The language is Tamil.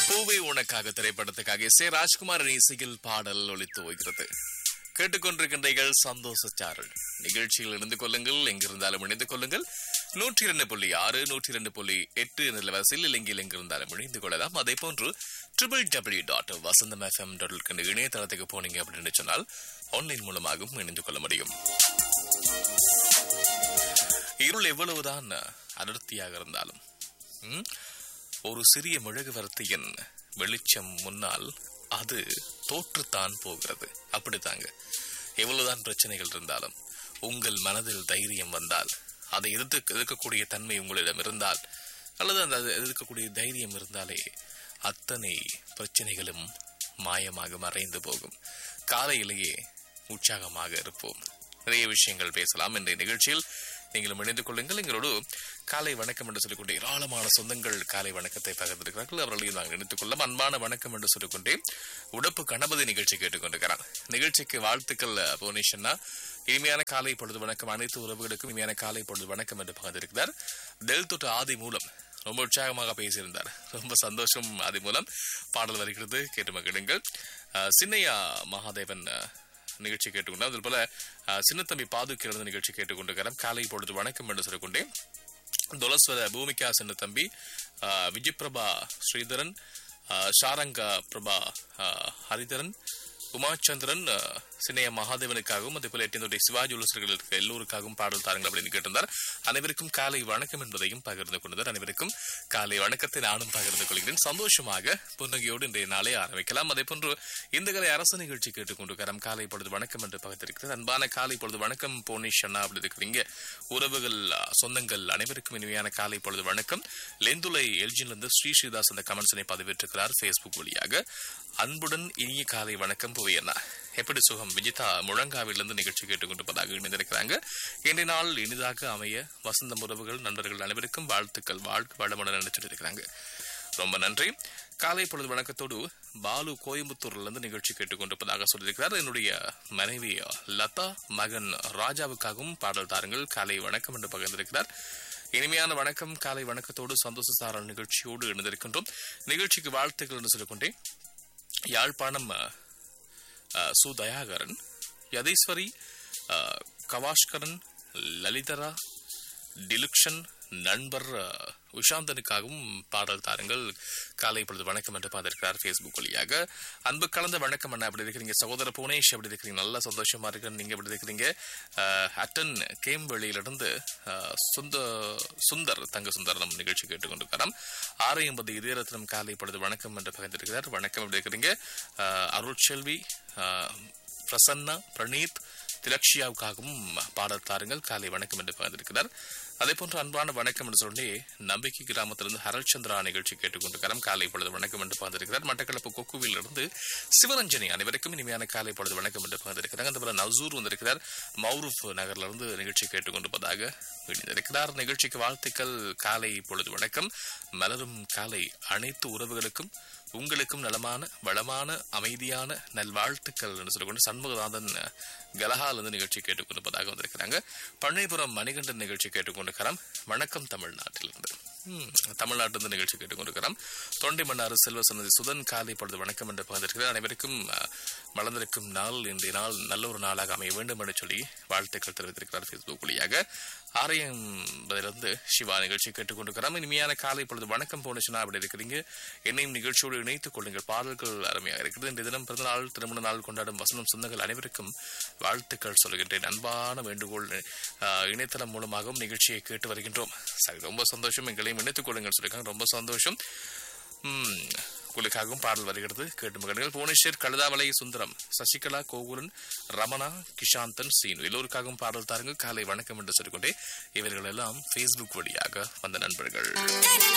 பூவே உனக்காக திரைப்படத்துக்காக எஸ் ஏ ராஜ்குமார் இசையில் பாடல் ஒலித்து வருகிறது கேட்டுக்கொண்டிருக்கின்றீர்கள் சந்தோஷ சாரல் நிகழ்ச்சியில் இணைந்து கொள்ளுங்கள் எங்கிருந்தாலும் இணைந்து கொள்ளுங்கள் நூற்றி இரண்டு புள்ளி ஆறு நூற்றி இரண்டு புள்ளி எட்டு என்ற நிலவரசில் இலங்கையில் எங்கிருந்தாலும் இணைந்து கொள்ளலாம் அதே போன்று triple W dot Vasantham FM dot இணையதளத்துக்கு போனீங்க அப்படின்னு சொன்னால் ஆன்லைன் மூலமாகவும் இணைந்து கொள்ள முடியும் இருள் எவ்வளவுதான் அடர்த்தியாக இருந்தாலும் ம், ஒரு சிறிய மெழுகுவர்த்தியின் வெளிச்சம் முன்னால் அது தோற்றுத்தான் போகிறது அப்படித்தாங்க எவ்வளவுதான் பிரச்சனைகள் இருந்தாலும் உங்கள் மனதில் தைரியம் வந்தால் அதை எதிர்த்து எதிர்க்கக்கூடிய தன்மை உங்களிடம் இருந்தால் அல்லது அந்த அது எதிர்க்கக்கூடிய தைரியம் இருந்தாலே அத்தனை பிரச்சனைகளும் மாயமாக மறைந்து போகும் காலையிலேயே உற்சாகமாக இருப்போம் நிறைய விஷயங்கள் பேசலாம் இன்றைய நிகழ்ச்சியில் நீங்களும் இணைந்து கொள்ளுங்கள் எங்களோடு காலை வணக்கம் என்று சொல்லிக்கொண்டே ஏராளமான சொந்தங்கள் காலை வணக்கத்தை பகிர்ந்திருக்கிறார்கள் அவர்களையும் நாங்கள் இணைத்துக் கொள்ளலாம் அன்பான வணக்கம் என்று சொல்லிக்கொண்டே உடப்பு கணபதி நிகழ்ச்சி கேட்டுக்கொண்டிருக்கிறார் நிகழ்ச்சிக்கு வாழ்த்துக்கள் புவனேஷன்னா இனிமையான காலை பொழுது வணக்கம் அனைத்து உறவுகளுக்கும் இனிமையான காலை பொழுது வணக்கம் என்று பகிர்ந்திருக்கிறார் டெல் தொட்டு ஆதி மூலம் ரொம்ப உற்சாகமாக பேசியிருந்தார் ரொம்ப சந்தோஷம் ஆதி மூலம் பாடல் வருகிறது கேட்டு மகிழுங்கள் அஹ், சின்னையா மகாதேவன் அஹ், நிகழ்ச்சி கேட்டுக்கொண்டு அதே போல அஹ், சின்னத்தம்பி பாதுக்கு எழுந்த நிகழ்ச்சி கேட்டுக்கொண்டிருக்கிறோம் காலை பொழுது வணக்கம் என்று சொல்லிக்கொண்டே துலஸ்வர பூமிகா சின்னத்தம்பி அஹ், விஜயபிரபா ஸ்ரீதரன் அஹ், ஷாரங்கா பிரபா அஹ், ஹரிதரன் உமாச்சந்திரன் அஹ், சின்னைய மகாதேவனுக்காகவும் அதே போல எட்டினுடைய சிவாஜி உலசர்களுக்கு எல்லோருக்காகவும் பாடல் தாருங்கள் அப்படின்னு கேட்டிருந்தார் அனைவருக்கும் காலை வணக்கம் என்பதையும் பகிர்ந்து கொண்டார் அனைவருக்கும் காலை வணக்கத்தை நானும் பகிர்ந்து கொள்கிறேன் சந்தோஷமாக புன்னகையோடு இன்றைய நாளை ஆரம்பிக்கலாம் அதே போன்று இந்த கலை அரசு நிகழ்ச்சி கேட்டுக்கொண்டிருக்கிறோம் காலை பொழுது வணக்கம் என்று பகிர்ந்திருக்கிறது அன்பான காலை பொழுது வணக்கம் போனிஷ் அண்ணா அப்படி இருக்கிறீங்க உறவுகள் அஹ், சொந்தங்கள் அனைவருக்கும் இனிமையான காலை பொழுது வணக்கம் லெந்துலை எல்ஜின்லிருந்து ஸ்ரீ ஸ்ரீதாஸ் அந்த கமெண்ட்ஸனை பதிவிட்டிருக்கிறார் ஃபேஸ்புக் வழியாக அன்புடன் இனிய காலை வணக்கம் புவியண்ணா எப்படி சுகம் விஜிதா முழங்காவிலிருந்து நிகழ்ச்சி கேட்டுக்கொண்டிருப்பதாக இணைந்திருக்கிறாங்க இன்றைய நாள் இனிதாக அமைய வசந்தம் உறவுகள் நண்பர்கள் அனைவருக்கும் வாழ்த்துக்கள் வாழ்க்கை வளமுடன் நினைச்சிட்டு இருக்கிறாங்க ரொம்ப நன்றி காலை பொழுது வணக்கத்தோடு பாலு கோயம்புத்தூர்ல இருந்து நிகழ்ச்சி கேட்டுக்கொண்டிருப்பதாக சொல்லியிருக்கிறார் என்னுடைய மனைவி லதா மகன் ராஜாவுக்காகவும் பாடல் தாருங்கள் காலை வணக்கம் என்று பகிர்ந்திருக்கிறார் இனிமையான வணக்கம் காலை வணக்கத்தோடு சந்தோஷ சாரல் நிகழ்ச்சியோடு இணைந்திருக்கின்றோம் நிகழ்ச்சிக்கு வாழ்த்துக்கள் என்று சொல்லிக்கொண்டே யாழ்ப்பாணம் அஹ், அஹ், சு தயாகரன் யதீஸ்வரி அஹ், கவாஷ்கரன் லலிதரா டிலுக்ஷன் நண்பர் அஹ், உஷாந்தனுக்காகவும் பாடல் தாருங்கள் காலை பொழுது வணக்கம் என்று பார்த்திருக்கிறார் ஃபேஸ்புக் வழியாக அன்பு கலந்த வணக்கம் என்ன அப்படி இருக்கிறீங்க சகோதர புவனேஷ் எப்படி இருக்கிறீங்க நல்லா சந்தோஷமா இருக்கு நீங்க எப்படி இருக்கிறீங்க அஹ், அட்டன் கேம் வெளியிலிருந்து அஹ், சுந்த சுந்தர் தங்க சுந்தர் நம் நிகழ்ச்சி கேட்டுக்கொண்டிருக்கிறார் ஆறு எண்பது இதயரத்னம் காலை பொழுது வணக்கம் என்று பகிர்ந்திருக்கிறார் வணக்கம் எப்படி இருக்கிறீங்க அஹ், அருட்செல்வி அஹ், பிரசன்னா பிரணீத் திலக்ஷியாவுக்காகவும் பாடல் தாருங்கள் காலை வணக்கம் என்று பகிர்ந்திருக்கிறார் அதே போன்று அன்பான வணக்கம் என்று சொல்லி நம்பிக்கை கிராமத்திலிருந்து ஹரல் சந்திரா நிகழ்ச்சி கேட்டுக்கொண்டிருக்கிறார் காலை பொழுது வணக்கம் என்று பகிர்ந்திருக்கிறார் மட்டக்களப்பு கொக்குவில் இருந்து சிவரஞ்சனி அனைவருக்கும் இனிமையான காலை பொழுது வணக்கம் என்று பகிர்ந்திருக்கிறார் அந்த போல நசூர் வந்திருக்கிறார் மௌரூப் நகர்ல இருந்து நிகழ்ச்சி கேட்டுக்கொண்டிருப்பதாக இணைந்திருக்கிறார் நிகழ்ச்சிக்கு வாழ்த்துக்கள் காலை பொழுது வணக்கம் மலரும் காலை அனைத்து உறவுகளுக்கும் உங்களுக்கும் நலமான வளமான அமைதியான நல்வாழ்த்துக்கள் என்று சொல்லிக்கொண்டு சண்முகநாதன் கலஹால் இருந்து நிகழ்ச்சி கேட்டுக்கொண்டிருப்பதாக வந்திருக்கிறாங்க பண்ணைபுரம் மணிகண்டன் நிகழ்ச்சி கேட்டுக்கொண்டிருக்கிறோம் வணக்கம் தமிழ்நாட்டிலிருந்து ம், தமிழ்நாட்டிலிருந்து நிகழ்ச்சி கேட்டுக்கொண்டிருக்கிறோம் தொண்டை மன்னாறு செல்வ சன்னதி சுதன் காலை பொழுது வணக்கம் என்று பகிர்ந்திருக்கிறார் அனைவருக்கும் அஹ், மலர்ந்திருக்கும் நாள் இன்றைய நாள் நல்ல ஒரு நாளாக அமைய வேண்டும் என்று சொல்லி வாழ்த்துக்கள் தெரிவித்திருக்கிறார் ஃபேஸ்புக் வழியாக ஆரையம்பதிலிருந்து சிவா நிகழ்ச்சி கேட்டுக்கொண்டிருக்கிறோம் இனிமையான காலை பொழுது வணக்கம் போனுச்சுன்னா அப்படி இருக்கிறீங்க என்னையும் நிகழ்ச்சியோடு இணைத்துக் கொள்ளுங்கள் பாடல்கள் அருமையாக இருக்கிறது இன்றைய தினம் பிறந்தநாள் திருமண நாள் கொண்டாடும் வசனம் சொந்தங்கள் அனைவருக்கும் வாழ்த்துக்கள் சொல்கின்றேன் அன்பான வேண்டுகோள் அஹ், இணையதளம் மூலமாகவும் நிகழ்ச்சியை கேட்டு வருகின்றோம் சரி ரொம்ப சந்தோஷம் எங்களையும் இணைத்துக் கொள்ளுங்கள் சொல்லியிருக்காங்க ரொம்ப சந்தோஷம் ம், உங்களுக்காகவும் பாடல் வருகிறது கேட்டு மகன்கள் புவனேஸ்வர் கழுதாவளை சுந்தரம் சசிகலா கோகுலன் ரமணா கிஷாந்தன் சீனு எல்லோருக்காகவும் பாடல் தாருங்கள் காலை வணக்கம் என்று சொல்லிக்கொண்டே இவர்கள் எல்லாம் ஃபேஸ்புக் வழியாக வந்த நண்பர்கள்